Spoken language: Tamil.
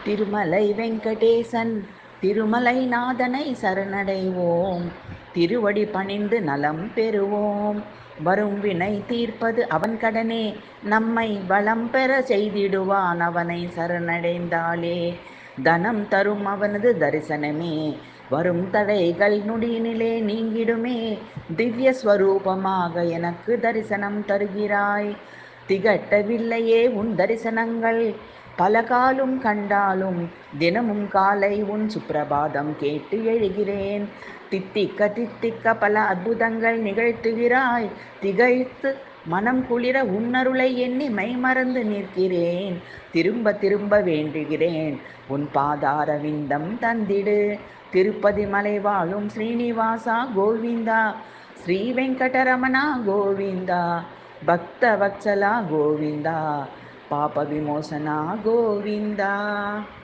திருமலை வெங்கடேசன் திருமலை நாதனை சரணடைவோம் திருவடி பணிந்து நலம் பெறுவோம் வரும் வினை தீர்ப்பது அவன் கடனே நம்மை வளம் பெற செய்திடுவான் அவனை சரணடைந்தாலே தனம் தரும் அவனது தரிசனமே வரும் தடைகள் நொடியினிலே நீங்கிடுமே திவ்ய ஸ்வரூபமாக எனக்கு தரிசனம் தருகிறாய் திகட்டவில்லையே உன் தரிசனங்கள் பல காலும் கண்டாலும் தினமும் காலை உன் சுப்பிரபாதம் கேட்டு எழுகிறேன் தித்திக்க தித்திக்க பல அற்புதங்கள் நிகழ்த்துகிறாய் திகைத்து மனம் குளிர உன்னருளை எண்ணி மைமறந்து நிற்கிறேன் திரும்ப திரும்ப வேண்டுகிறேன் உன் பாதார விந்தம் தந்திடு திருப்பதி மலை வாழும் ஸ்ரீனிவாசா கோவிந்தா ஸ்ரீ வெங்கடரமணா கோவிந்தா பக்த வத்சலா கோவிந்தா பாப விமோசனா கோவிந்தா